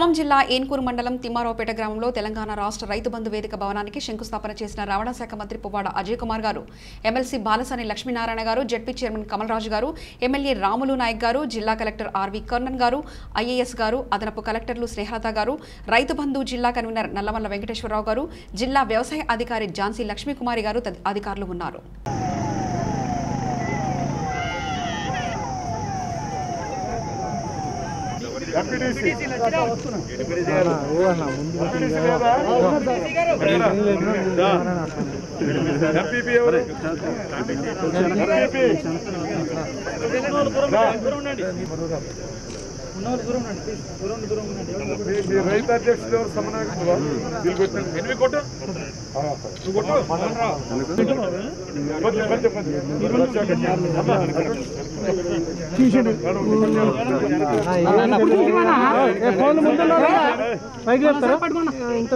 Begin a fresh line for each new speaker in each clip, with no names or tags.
ఖమ్మం జిల్లా ఏన్కూరు మండలం తిమ్మారావుపేట గ్రామంలో తెలంగాణ రాష్ట్ర రైతు బంధు వేదిక భవనానికి శంకుస్థాపన చేసిన రవాణా శాఖ మంత్రి పువ్వాడ అజయ్ కుమార్ గారు ఎమ్మెల్సీ బాలసాని లక్ష్మీనారాయణ గారు జడ్పీ చైర్మన్ కమలరాజు గారు ఎమ్మెల్యే రాములు నాయక్ గారు జిల్లా కలెక్టర్ ఆర్వి కర్ణన్ గారు ఐఏఎస్ గారు అదనపు కలెక్టర్లు స్నేహలత గారు రైతు బంధు జిల్లా కన్వీనర్ నల్లమల్ల వెంకటేశ్వరరావు గారు జిల్లా వ్యవసాయ అధికారి ఝాన్సీ లక్ష్మీకుమారి గారు తది- అధికారులు ఉన్నారు
ఎంపీపీ ఎవరు ఎంపీపీ మీ మీ రైతు అధ్యక్షులు ఎవరు సమన్వయకులు వీళ్ళు కొట్టిన ఎనిమిది కొట్టు నువ్వు కొట్టు కొంచెం కొంచెం కొంచెం
పైకి చెప్తారా ఇంత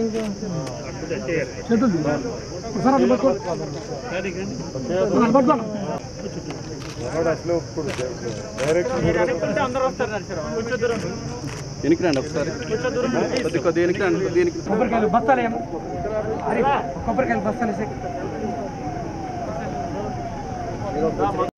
చేతులు ఒకసారి అట్లా పట్టుకో అట్లా పట్టుకోండి
ఎవడు అసలు ఒప్పుకోడు డైరెక్ట్
వెనక్కి రండి ఒకసారి కొద్ది కొద్ది వెనక్కి రండి కొద్ది వెనక్కి
కొబ్బరికాయలు బస్తాలు ఏమో అరే కొబ్బరికాయలు బస్తాలు వేసే